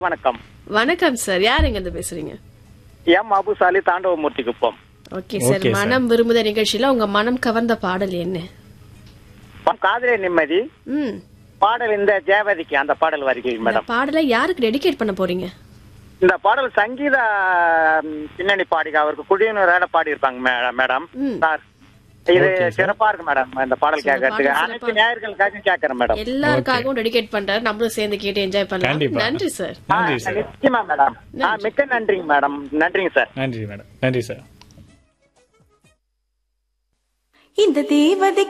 வணக்கம் வணக்கம் சார் யார் எங்க இருந்து பேசுறீங்க M Abusali Thandavamoorthy Kuppam okay sir Okay, sir. மனம் விரும்புத நிகழ்ச்சியில உங்க மனம் கவர்ந்த பாடல் என்ன காதலே நிம்மதி ம் பாடல் இந்த ஜெயவதிக்கு அந்த பாடல் வருகிறீங்க இந்த மேடம் பாடலை யாருக்கு டெடிகேட் பண்ண போறீங்க இந்த பாடல் சங்கீத ம், பின்னணி பாடிக அவருக்கு குடியினரோட பாடி இருப்பாங்க மேடம் ம். சார் இது Okay, sir. சிறப்பா இருக்கு மேடம் இந்த பாடல் இந்த கேட்கறதுக்கு பாடல் அனைத்து சிறப்பா- நேயர்களுக்காக கேட்கறேன் மேடம் எல்லாருக்காகவும் டெடிகேட் பண்றாரு நம்மளும் சேர்ந்து கேட்டு என்ஜாய் பண்ணலாம் கண்டிப்பா. நன்றி சார் ஆ, நன்றி சார் நிச்சயமா மேடம் ஆ, நன்றி. மிக்க நன்றிங்க மேடம் நன்றிங்க சார் நன்றி மேடம் நன்றி சார் இந்த தேவதை